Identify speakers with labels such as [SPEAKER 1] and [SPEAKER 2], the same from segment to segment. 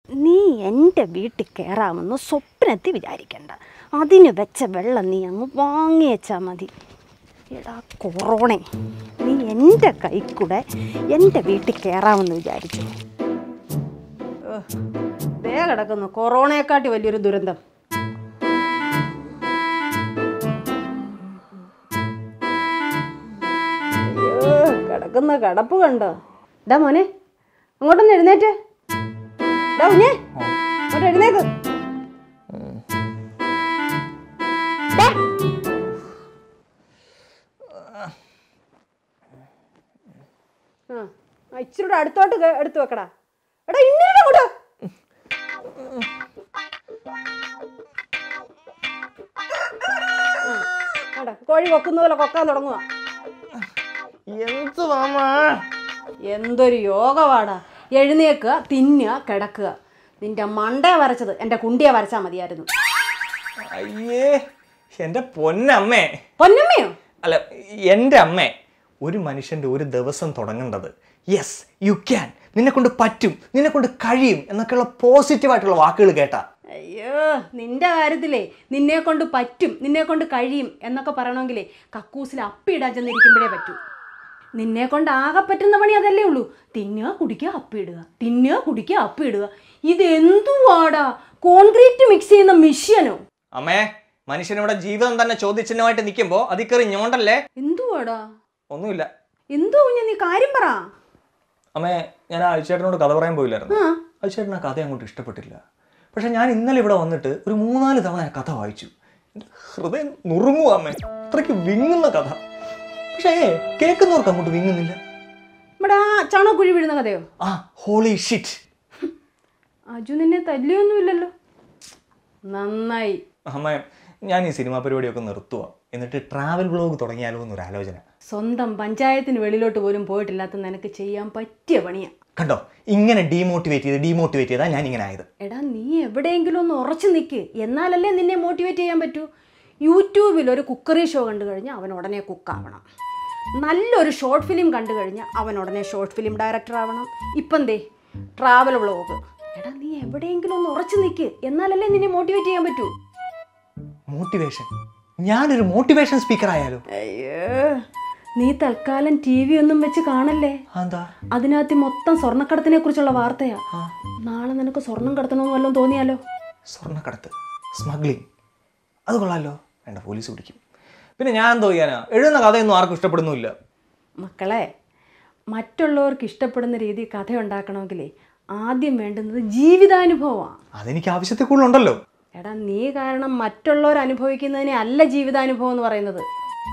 [SPEAKER 1] നീ എൻ്റെ വീട്ടിൽ കയറാമെന്ന് സ്വപ്നത്തിൽ വിചാരിക്കണ്ട അതിന് വെച്ച വെള്ളം നീ അങ്ങ് വാങ്ങിയേച്ചാൽ മതി എടാ കൊറോണേ നീ എൻ്റെ കൈ കൂടെ എൻ്റെ വീട്ടിൽ കയറാമെന്ന് വിചാരിച്ചു ദേ കിടക്കുന്നു കൊറോണയെക്കാട്ടി വലിയൊരു ദുരന്തം അയ്യോ കിടക്കുന്ന കിടപ്പ് കണ്ടോ ഡാ മോനെ അങ്ങോട്ടൊന്ന് എഴുന്നേറ്റ് ഡാ കുഞ്ഞേ അങ്ങോട്ട് എഴുന്നേക്ക് ഡാ. ആ ആ, ഇച്ചിരി കൂടെ അടുത്തോട്ട് കേ- എടുത്ത് വെക്കടാ എടാ ഇന്നലെ അങ്ങോട്ട് ആ, ആടാ, കോഴി കൊക്കുന്ന പോലെ കൊക്കാൻ തുടങ്ങുക
[SPEAKER 2] എന്ത് മാമ
[SPEAKER 1] എന്തൊരു യോഗവാടാ എഴുന്നേക്കുക തിന്നുക കിടക്കുക നിന്റെ മണ്ടയെ വരച്ചത് എൻ്റെ കുണ്ടിയെ വരച്ചാൽ മതിയായിരുന്നു
[SPEAKER 2] അയ്യേ എന്റെ പൊന്നമ്മേ
[SPEAKER 1] പൊന്നമ്മയോ
[SPEAKER 2] അല്ല എൻ്റെ അമ്മേ ഒരു മനുഷ്യന്റെ ഒരു ദിവസം തുടങ്ങേണ്ടത് യെസ് യു ക്യാൻ നിന്നെ കൊണ്ട് പറ്റും നിന്നെ കൊണ്ട് കഴിയും എന്നൊക്കെയുള്ള പോസിറ്റീവായിട്ടുള്ള വാക്കുകൾ കേട്ടാ
[SPEAKER 1] അയ്യോ നിന്റെ കാര്യത്തിലേ നിന്നെ കൊണ്ട് പറ്റും നിന്നെ കൊണ്ട് കഴിയും എന്നൊക്കെ പറയണമെങ്കിലേ കക്കൂസിൽ അപ്പിയിടാൻ ചെന്നിരിക്കുമ്പോഴേ പറ്റൂ നിന്നെ കൊണ്ട് ആകെ പറ്റുന്ന പണി അതല്ലേ ഉള്ളൂ തിന്നുക കുടിക്കുക അപ്പിയിടുക തിന്നുക കുടിക്കുക അപ്പിയിടുക ഇത് എന്തുവാടാ കോൺക്രീറ്റ് മിക്സ് ചെയ്യുന്ന മിഷ്യനോ
[SPEAKER 2] അമ്മേ മനുഷ്യനിവിടെ ജീവിതം തന്നെ ചോദ്യചിഹ്നമായിട്ട് നിൽക്കുമ്പോൾ അതിൽ കയറി ഞോണ്ടല്ലേ
[SPEAKER 1] എന്തുവാടാ
[SPEAKER 2] ഒന്നുമില്ല
[SPEAKER 1] എന്തോ കുഞ്ഞ നീ കാര്യം പറ
[SPEAKER 2] അമ്മേ ഞാൻ ആ അഴിച്ചേട്ടനോട് കഥ പറയാൻ പോയില്ലായിരുന്നു
[SPEAKER 1] ആ
[SPEAKER 2] അഴിച്ചേട്ടൻ ആ കഥ അങ്ങോട്ട് ഇഷ്ടപ്പെട്ടില്ല പക്ഷെ ഞാൻ ഇന്നലെ ഇവിടെ വന്നിട്ട് ഒരു മൂന്നാല് തവണ ആ കഥ വായിച്ചു എൻ്റെ ഹൃദയം നുറുങ്ങുക അമ്മേ അത്രയ്ക്ക് വിങ്ങുന്ന കഥ പക്ഷേ കേൾക്കുന്നവർക്ക് അങ്ങോട്ട് വിങ്ങുന്നില്ല
[SPEAKER 1] ഇവിടെ ആ ചാണകക്കുഴി വീഴുന്ന കഥയോ
[SPEAKER 2] ആ ഹോളി ഷിറ്റ്
[SPEAKER 1] അജു നിന്നെ തല്ലിയൊന്നുമില്ലല്ലോ നന്നായി
[SPEAKER 2] അമ്മ ഞാൻ ഈ സിനിമാ പരിപാടിയൊക്കെ നിർത്തുക എന്നിട്ട് ട്രാവൽ ബ്ലോഗ് തുടങ്ങിയാലോ എന്നൊരു ആലോചന
[SPEAKER 1] സ്വന്തം പഞ്ചായത്തിന് വെളിയിലോട്ട് പോലും പോയിട്ടില്ലാത്ത നിനക്ക് ചെയ്യാൻ പറ്റിയ പണിയാ
[SPEAKER 2] കണ്ടോ ഇങ്ങനെ ഡീമോട്ടിവേറ്റ് ചെയ്ത് ഡീമോട്ടിവേറ്റ് ചെയ്താൽ ഞാൻ ഇങ്ങനെ ആയത്
[SPEAKER 1] എടാ നീ എവിടെയെങ്കിലും ഒന്ന് ഉറച്ചു നിൽക്ക് എന്നാലല്ലേ നിന്നെ മോട്ടിവേറ്റ് ചെയ്യാൻ പറ്റൂ യൂട്യൂബിൽ ഒരു കുക്കറി ഷോ കണ്ടു കഴിഞ്ഞാൽ അവൻ ഉടനെ കുക്കാവണം നല്ലൊരു ഷോർട്ട് ഫിലിം കണ്ടു കഴിഞ്ഞാൽ അവൻ ഉടനെ ഷോർട്ട് ഫിലിം ഡയറക്ടർ ആവണം ഇപ്പം ദേ ട്രാവൽ വ്ളോഗ് എടാ നീ എവിടെയെങ്കിലും ഒന്ന് ഉറച്ചു നിൽക്ക് എന്നാലല്ലേ നിന്നെ മോട്ടിവേറ്റ് ചെയ്യാൻ പറ്റൂ
[SPEAKER 2] മോട്ടിവേഷൻ ഞാനൊരു മോട്ടിവേഷൻ സ്പീക്കർ ആയാലോ
[SPEAKER 1] അയ്യോ നീ തൽക്കാലം ടി വി ഒന്നും വെച്ച് കാണല്ലേ
[SPEAKER 2] എന്താ
[SPEAKER 1] അതിനകത്ത് മൊത്തം സ്വർണ്ണക്കടത്തിനെ കുറിച്ചുള്ള വാർത്തയാ നാളെ നിനക്ക് സ്വർണം കടത്തണമെന്ന് വല്ലതും തോന്നിയാലോ
[SPEAKER 2] സ്വർണ്ണക്കടത്ത് സ്മഗ്ലിംഗ് അത് കൊള്ളാലോ വേണ്ട പോലീസ് പിടിക്കും പിന്നെ ഞാൻ എന്തോ ചെയ്യാനാ എഴുതുന്ന കഥയൊന്നും ആർക്കും ഇഷ്ടപ്പെടുന്നുമില്ല
[SPEAKER 1] മക്കളെ മറ്റുള്ളവർക്ക് ഇഷ്ടപ്പെടുന്ന രീതിയിൽ കഥ ഉണ്ടാക്കണമെങ്കിലേ ആദ്യം വേണ്ടുന്നത് ജീവിതാനുഭവമാണ്
[SPEAKER 2] അതെനിക്ക് ആവശ്യത്തിൽ കൂടുതലുണ്ടല്ലോ
[SPEAKER 1] എടാ നീ കാരണം മറ്റുള്ളവർ അനുഭവിക്കുന്നതിനെ അല്ല ജീവിതാനുഭവം എന്ന് പറയുന്നത്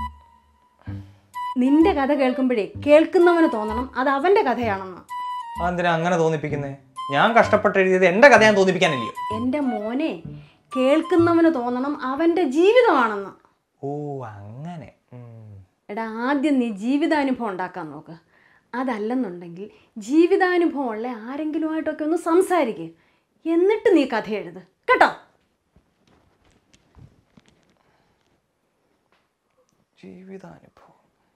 [SPEAKER 1] നിന്റെ കഥ കേൾക്കുമ്പോഴേ കേൾക്കുന്നവന് തോന്നണം അത് അവൻ്റെ കഥയാണെന്ന്
[SPEAKER 2] അതെന്തിനാ അങ്ങനെ തോന്നിപ്പിക്കുന്നേ ഞാൻ കഷ്ടപ്പെട്ട് എഴുതിയത് എൻ്റെ കഥ ഞാൻ തോന്നിപ്പിക്കാനില്ലയോ
[SPEAKER 1] എൻ്റെ മോനെ കേൾക്കുന്നവന് തോന്നണം അവൻ്റെ ജീവിതമാണെന്ന്
[SPEAKER 2] ഓ അങ്ങനെ ഉം.
[SPEAKER 1] എടാ ആദ്യം നീ ജീവിതാനുഭവം ഉണ്ടാക്കാൻ നോക്ക് അതല്ലെന്നുണ്ടെങ്കിൽ ജീവിതാനുഭവം ഉള്ള ആരെങ്കിലുമായിട്ടൊക്കെ ഒന്ന് സംസാരിക്ക് എന്നിട്ട് നീ കഥ എഴുത് കേട്ടോ
[SPEAKER 2] ജീവിതാനുഭവം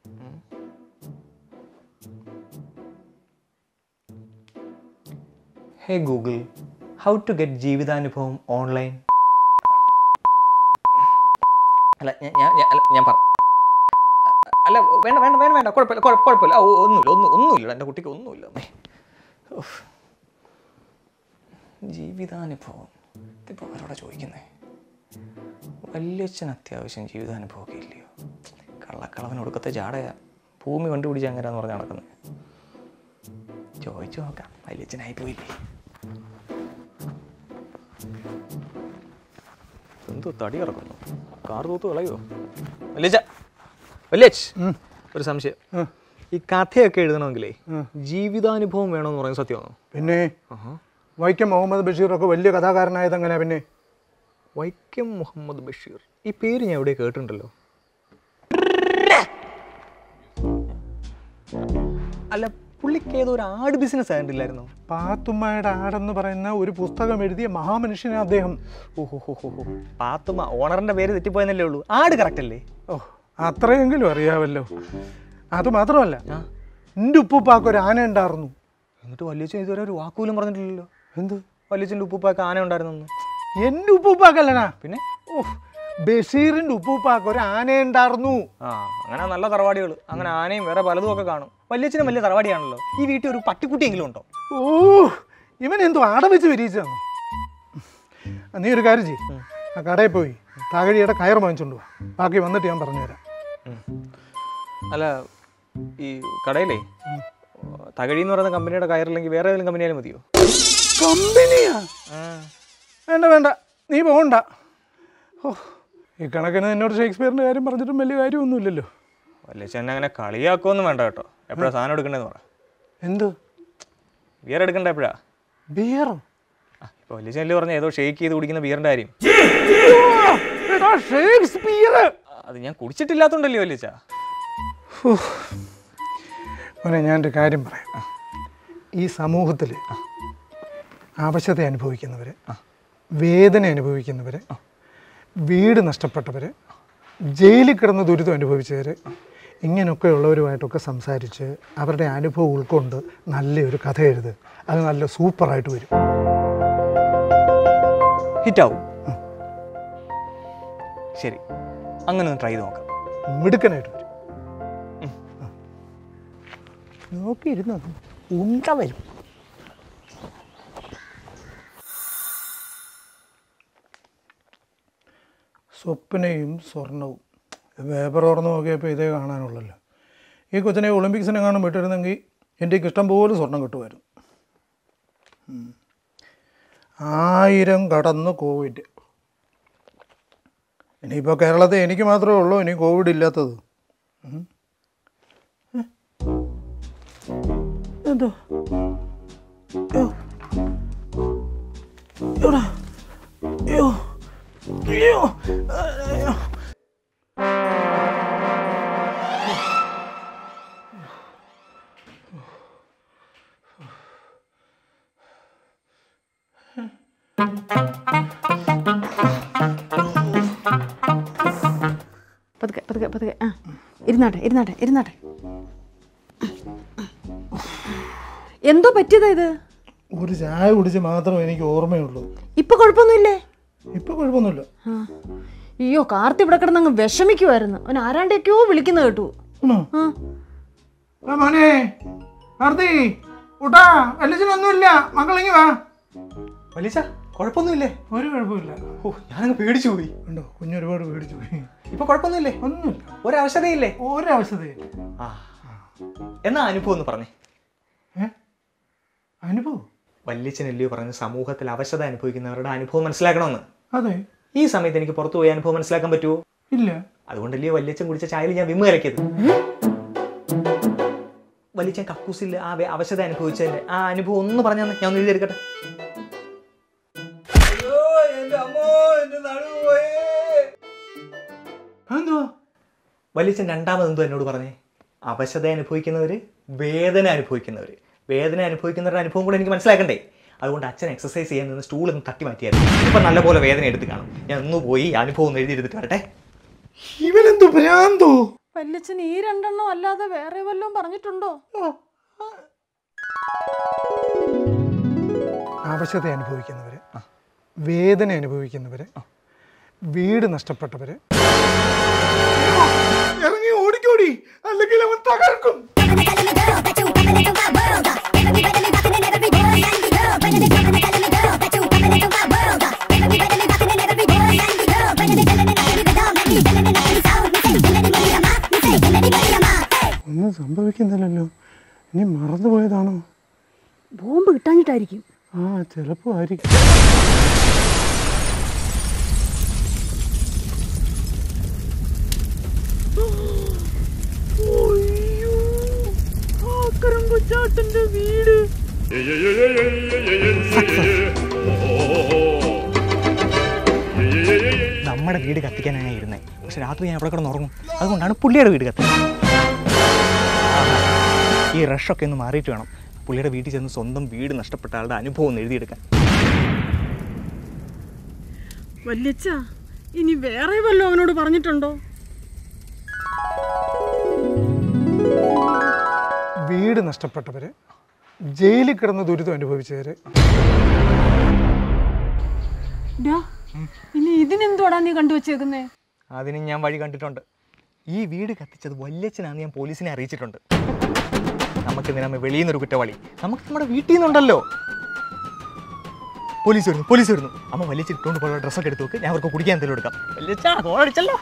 [SPEAKER 2] hey Google how to get ജീവിതാനുഭവം ഓൺലൈൻ അല്ല ഞാൻ ഞാൻ ഞാൻ- അല്ല, ഞാൻ പറ അല്ല വേണ്ട വേണ്ട വേണ്ട വേണ്ട കുഴപ്പമില്ല കുഴപ്പ- കുഴപ്പമില്ല ആ, ഒ- ഒന്നുമില്ല ഒന്നും ഒന്നുമില്ല എൻ്റെ കുട്ടിക്ക് ഒന്നുമില്ല അമ്മേ ഉഫ്. ജീവിതാനുഭവം ഇതിപ്പോൾ അവരോടാ ചോദിക്കുന്നേ വല്യച്ഛൻ അത്യാവശ്യം ജീവിതാനുഭവമൊക്കെ ഇല്ലയോ കള്ളക്കളവൻ ഒടുക്കത്തെ ജാടയാ ഭൂമി കണ്ടുപിടിച്ച് അങ്ങനെയാന്ന് പറഞ്ഞ് നടക്കുന്നത് ചോദിച്ചു നോക്കാം വല്യച്ഛനായി പോയില്ലേ എന്തോ തടി ഇറക്കുന്നു കാർ തൂത്ത് കളയോ വല്യച്ഛ വല്യച്ച് ഒരു സംശയം ഈ കഥയൊക്കെ എഴുതണമെങ്കിലേ ജീവിതാനുഭവം വേണമെന്ന് പറയുന്നത് സത്യമാണോ
[SPEAKER 3] പിന്നെ വൈക്കം മുഹമ്മദ് ബഷീറൊക്കെ വലിയ കഥാകാരനായത് അങ്ങനെ പിന്നെ
[SPEAKER 2] വൈക്കം മുഹമ്മദ് ബഷീർ ഈ പേര് ഞാൻ എവിടെ കേട്ടിട്ടുണ്ടല്ലോ അല്ല പുള്ളിക്ക് ഏതോ ഒരു ആട് ബിസിനസ് ആയിട്ടില്ലായിരുന്നോ
[SPEAKER 3] പാത്തുമ്മയുടെ ആടെന്ന് പറയുന്ന ഒരു പുസ്തകം എഴുതിയ മഹാമനുഷ്യനാ അദ്ദേഹം
[SPEAKER 2] ഓഹോ ഹോ ഹോ ഹോ പാത്തുമ്മ ഓണറിന്റെ പേര് തെറ്റിപ്പോയെന്നല്ലേ ഉള്ളൂ ആട് കറക്റ്റ് അല്ലേ
[SPEAKER 3] ഓ അത്രയെങ്കിലും അറിയാമല്ലോ അത് മാത്രമല്ല എൻ്റെ ഉപ്പുപ്പാക്ക് ഒരു ആന ഉണ്ടായിരുന്നു
[SPEAKER 2] എന്നിട്ട് വലിയ ഇതുവരെ ഒരു വാക്കുപോലും പറഞ്ഞിട്ടില്ലല്ലോ
[SPEAKER 3] എന്ത്
[SPEAKER 2] വല്യച്ഛൻ്റെ ഉപ്പൂപ്പൊക്കെ ആന ഉണ്ടായിരുന്നു
[SPEAKER 3] എൻ്റെ ഉപ്പൂപ്പാക്കല്ലടാ
[SPEAKER 2] പിന്നെ
[SPEAKER 3] ഓ ബഷീറിൻ്റെ ഉപ്പൂപ്പാക്ക് ഒരു ആനയുണ്ടായിരുന്നു
[SPEAKER 2] ആ അങ്ങനെ നല്ല തറവാടികൾ അങ്ങനെ ആനയും വേറെ പലതും ഒക്കെ കാണും വല്യച്ഛനും വലിയ തറവാടിയാണല്ലോ ഈ വീട്ടിൽ ഒരു പട്ടിക്കുട്ടിയെങ്കിലും ഉണ്ടോ
[SPEAKER 3] ഓ ഇവൻ എന്തോ ആട വെച്ച് വിരിയിച്ചു നീ ഒരു കാര്യം ചെയ്യ് ആ കടയിൽ പോയി തകഴിയുടെ കയർ വാങ്ങിച്ചോണ്ട് വാ ബാക്കി വന്നിട്ട് ഞാൻ പറഞ്ഞുതരാം
[SPEAKER 2] അല്ല ഈ കടയിലേ തകഴി എന്ന് പറയുന്ന കമ്പനിയുടെ കയറില്ലെങ്കിൽ വേറെ ഏതെങ്കിലും കമ്പനിയാലും മതിയോ
[SPEAKER 3] കമ്പനിയാ വേണ്ട വേണ്ട നീ പോകണ്ട ഓ ഈ കണക്കിന് എന്നോട് ഷേക്സ്പിയറിൻ്റെ കാര്യം പറഞ്ഞിട്ടും വലിയ കാര്യമൊന്നുമില്ലല്ലോ
[SPEAKER 2] വല്യച്ഛൻ അങ്ങനെ കളിയാക്കുമൊന്നും വേണ്ട കേട്ടോ എപ്പോഴാണ് സാധനം എടുക്കേണ്ടതെന്ന് പറ
[SPEAKER 3] എന്ത്
[SPEAKER 2] ബിയർ എടുക്കണ്ട എപ്പോഴാ
[SPEAKER 3] ബിയറോ
[SPEAKER 2] ഇപ്പോൾ വല്യച്ഛനിൽ പറഞ്ഞ ഏതോ ഷേക്ക് ചെയ്ത് കുടിക്കുന്ന ബിയറിൻ്റെ കാര്യം
[SPEAKER 3] എടാ ഷേക്സ്പിയർ
[SPEAKER 2] അത് ഞാൻ കുടിച്ചിട്ടില്ലാത്തോണ്ടല്ലേ വല്യച്ഛ
[SPEAKER 3] മോനെ ഞാനൊരു കാര്യം പറയാം ഈ സമൂഹത്തിൽ ആവശ്യത അനുഭവിക്കുന്നവർ വേദന അനുഭവിക്കുന്നവർ വീട് നഷ്ടപ്പെട്ടവർ ജയിലിൽ കിടന്ന് ദുരിതം അനുഭവിച്ചവർ ഇങ്ങനെയൊക്കെ ഉള്ളവരുമായിട്ടൊക്കെ സംസാരിച്ച് അവരുടെ അനുഭവം ഉൾക്കൊണ്ട് നല്ലൊരു കഥ എഴുത് അത് നല്ല സൂപ്പറായിട്ട് വരും
[SPEAKER 2] ഹിറ്റാവും ശരി അങ്ങനെ ഒന്ന് ട്രൈ ചെയ്ത് നോക്കാം
[SPEAKER 3] മിടുക്കനായിട്ട് വരും ആ. നോക്കിയിരുന്നോ ഉണ്ട വരും സ്വപ്നയും സ്വർണവും പേപ്പർ ഓർന്ന് നോക്കിയപ്പോൾ ഇതേ കാണാനുള്ളല്ലോ ഈ കൊച്ചിനെ ഒളിമ്പിക്സിനെ കാണാൻ വിട്ടിരുന്നെങ്കിൽ എനിക്ക് ഇഷ്ടം പോലെ സ്വർണം കിട്ടുമായിരുന്നു ഉം. ആയിരം കടന്ന് കോവിഡ് ഇനിയിപ്പോൾ കേരളത്തിൽ എനിക്ക് മാത്രമേ ഉള്ളൂ ഇനി കോവിഡ് ഇല്ലാത്തത് ഉം. ഏ? എന്തോ അയ്യോ. എവിടാ? അയ്യോ. അയ്യോ. അയ്യോ.
[SPEAKER 1] പതുക്കെ പതുക്കെ പതുക്കെ ആ ഇരുന്നാട്ടെ ഇരുന്നാട്ടെ ഇരുന്നാട്ടെ എന്തോ പറ്റിയതാ ഇത്
[SPEAKER 3] ഒരു ചായ കുടിച്ച് മാത്രമേ എനിക്ക് ഓർമ്മയുള്ളൂ
[SPEAKER 1] ഇപ്പൊ കുഴപ്പമൊന്നുമില്ലേ
[SPEAKER 3] ഇപ്പൊ കുഴപ്പമൊന്നുമില്ല
[SPEAKER 1] ആ അയ്യോ കാർത്തി ഇവിടെ കിടന്നങ്ങ് വിഷമിക്കുമായിരുന്നു അവൻ ആരാണ്ടൊക്കെയോ വിളിക്കുന്ന കേട്ടു
[SPEAKER 3] ആണോ?
[SPEAKER 1] ആ
[SPEAKER 3] ആ മോനെ കാർത്തി കൂട്ടാ വല്ലച്ചനൊന്നുമില്ല മക്കളിങ്ങി വാ
[SPEAKER 2] വല്യച്ഛ കുഴപ്പമൊന്നുമില്ലേ
[SPEAKER 3] ഒരു കുഴപ്പമില്ല
[SPEAKER 2] ഓ ഞാനങ്ങ് പേടിച്ചു പോയി
[SPEAKER 3] ഉണ്ടോ കുഞ്ഞൊരുപാട് പേടിച്ചു പോയി
[SPEAKER 2] ഇപ്പൊ കുഴപ്പമൊന്നുമില്ലേ
[SPEAKER 3] ഒന്നുമില്ല
[SPEAKER 2] ഒരവശതയില്ലേ
[SPEAKER 3] ഒരവസ്ഥയില്ല
[SPEAKER 2] ആ എന്നാ അനുഭവം ഒന്ന് പറഞ്ഞേ
[SPEAKER 3] ഏ അനുഭവം
[SPEAKER 2] വല്യച്ഛനല്ലയോ പറഞ്ഞ സമൂഹത്തിൽ അവശത അനുഭവിക്കുന്നവരുടെ അനുഭവം മനസ്സിലാക്കണമെന്ന്
[SPEAKER 3] അതെ
[SPEAKER 2] ഈ സമയത്ത് എനിക്ക് പുറത്തു പോയി അനുഭവം മനസ്സിലാക്കാൻ പറ്റുമോ
[SPEAKER 3] ഇല്ല
[SPEAKER 2] അതുകൊണ്ടല്ലയോ വല്യച്ഛൻ കുടിച്ച ചായയിൽ ഞാൻ വിമ്മ് കലക്കിയത് വല്യച്ഛൻ കക്കൂസിൽ ആ വെ- അവശത അനുഭവിച്ചതിന്റെ ആ അനുഭവം ഒന്ന് പറഞ്ഞാൽ ഞാൻ ഒന്ന് എഴുതിയെടുക്കട്ടെ
[SPEAKER 3] എന്തുവാ
[SPEAKER 2] വല്യച്ഛൻ രണ്ടാമത് എന്തോ എന്നോട് പറഞ്ഞേ അവശത അനുഭവിക്കുന്നവര് വേദന അനുഭവിക്കുന്നവര് വേദന അനുഭവിക്കുന്നവരുടെ അനുഭവം കൂടെ എനിക്ക് മനസ്സിലാക്കണ്ടേ അതുകൊണ്ട് അച്ഛൻ എക്സസൈസ് ചെയ്യാൻ നിന്ന് സ്റ്റൂൾ ഒന്ന് തട്ടി മാറ്റിയായിരുന്നു ഇപ്പൊ നല്ലപോലെ വേദന എടുത്ത് കാണും ഞാൻ ഒന്ന് പോയി ഈ അനുഭവം ഒന്ന് എഴുതി എടുത്തിട്ട് വരട്ടെ
[SPEAKER 3] ഇവനെന്തോ ഭ്രാന്തോ
[SPEAKER 1] വല്യച്ഛൻ ഈ രണ്ടെണ്ണം അല്ലാതെ വേറെ വല്ലതും പറഞ്ഞിട്ടുണ്ടോ
[SPEAKER 3] ആവശ്യത അനുഭവിക്കുന്നവര് വേദന അനുഭവിക്കുന്നവര് വീട് നഷ്ടപ്പെട്ടവര് ഇറങ്ങി ഓടിക്കോടി അല്ലെങ്കിൽ അവൻ തകർക്കും ഒന്നും സംഭവിക്കുന്നില്ലല്ലോ ഇനി മറന്നുപോയതാണോ
[SPEAKER 1] ബോംബ് കിട്ടാഞ്ഞിട്ടായിരിക്കും
[SPEAKER 3] ആ ചിലപ്പോ ആയിരിക്കും
[SPEAKER 1] കൊച്ചാട്ടന്റെ വീട്
[SPEAKER 2] നമ്മുടെ വീട് കത്തിക്കാനാണ് ഞാൻ ഇരുന്നത് പക്ഷെ രാത്രി ഞാൻ അവിടെ കിടന്ന് ഉറങ്ങും അതുകൊണ്ടാണ് പുള്ളിയുടെ വീട് കത്തുന്നത് ഈ റഷൊക്കെ ഒന്ന് മാറിയിട്ട് വേണം പുള്ളിയുടെ വീട്ടിൽ ചെന്ന് സ്വന്തം വീട് നഷ്ടപ്പെട്ട ആളുടെ അനുഭവം ഒന്ന് എഴുതിയെടുക്കാൻ
[SPEAKER 1] വല്യച്ഛ ഇനി വേറെ വല്ലതും അവനോട് പറഞ്ഞിട്ടുണ്ടോ
[SPEAKER 3] വീട് നഷ്ടപ്പെട്ടവര് ജയിലിൽ കിടന്ന് ദുരിതം അനുഭവിച്ചവര്
[SPEAKER 1] ഡാ, ഇനി ഇതിനെന്തോടാ നീ കണ്ടുവച്ചേക്കുന്നേ
[SPEAKER 2] അതിന് ഞാൻ വഴി കണ്ടിട്ടുണ്ട് ഈ വീട് കത്തിച്ചത് വല്യച്ഛനാന്ന് ഞാൻ പോലീസിനെ അറിയിച്ചിട്ടുണ്ട് നമുക്ക് നിന്നമ്മ വെളിയിൽ നിന്നൊരു കുറ്റവാളി നമുക്ക് നമ്മുടെ വീട്ടിൽ നിന്നുണ്ടല്ലോ പോലീസ് വരുന്നു പോലീസ് വരുന്നു അമ്മ വലിയ ഇട്ടുകൊണ്ട് പോയ ഡ്രസ്സൊക്കെ എടുത്ത് വെക്ക് ഞാൻ അവർക്ക് കുടിക്കാൻ എന്തെങ്കിലും എടുക്കാം വല്യച്ഛാ കോഴടിച്ചല്ലോ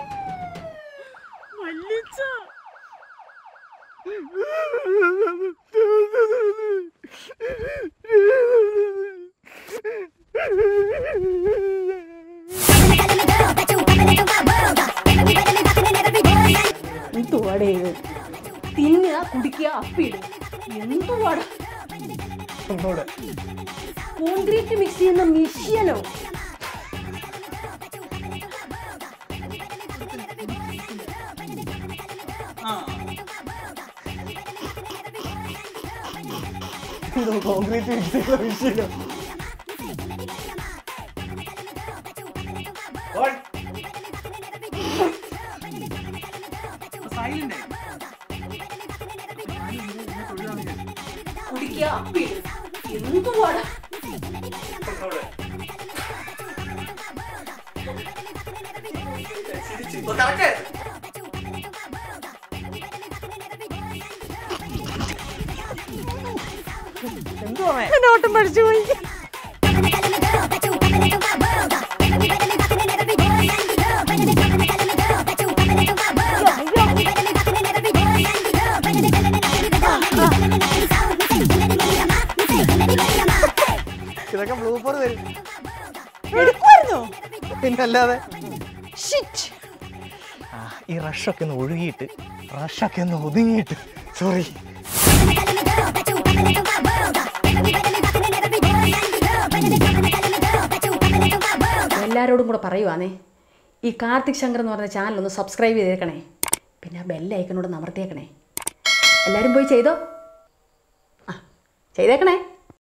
[SPEAKER 1] എന്തുവാടേ ഇത് തിന്നുക കുടിക്കുക അപ്പിടുക എന്തുവാടാ
[SPEAKER 2] ഒന്നുകൂടെ
[SPEAKER 1] കോൺക്രീറ്റ് മിക്സ് ചെയ്യുന്ന മിഷ്യനോ
[SPEAKER 2] എന്തോ കോൺക്രീറ്റ് മിക്സ് ചെയ്ത മെഷീനോ
[SPEAKER 1] കുടിക്കുക അപ്പിടുക എന്തുവാടാ നോട്ടം പഠിച്ചു പോയി
[SPEAKER 2] ഇതൊക്കെ ബ്ലൂപ്പർ തരും
[SPEAKER 1] എടുക്കുമായിരുന്നോ
[SPEAKER 2] പിന്നല്ലാതെ
[SPEAKER 1] ഷിറ്റ്
[SPEAKER 2] ആ, ഈ റഷൊക്കെ ഒന്ന് ഒഴുകിയിട്ട് റഷൊക്കെ ഒന്ന് ഒതുങ്ങിയിട്ട് സോറി
[SPEAKER 1] എല്ലാവരോടും കൂടെ പറയുവാന്നേ ഈ കാർത്തിക് ശങ്കർ എന്ന് പറഞ്ഞ ചാനൽ ഒന്ന് സബ്സ്ക്രൈബ് ചെയ്തേക്കണേ പിന്നെ ആ ബെല്ലൈക്കനോട് നമർത്തിയേക്കണേ എല്ലാവരും പോയി ചെയ്തോ ആ ചെയ്തേക്കണേ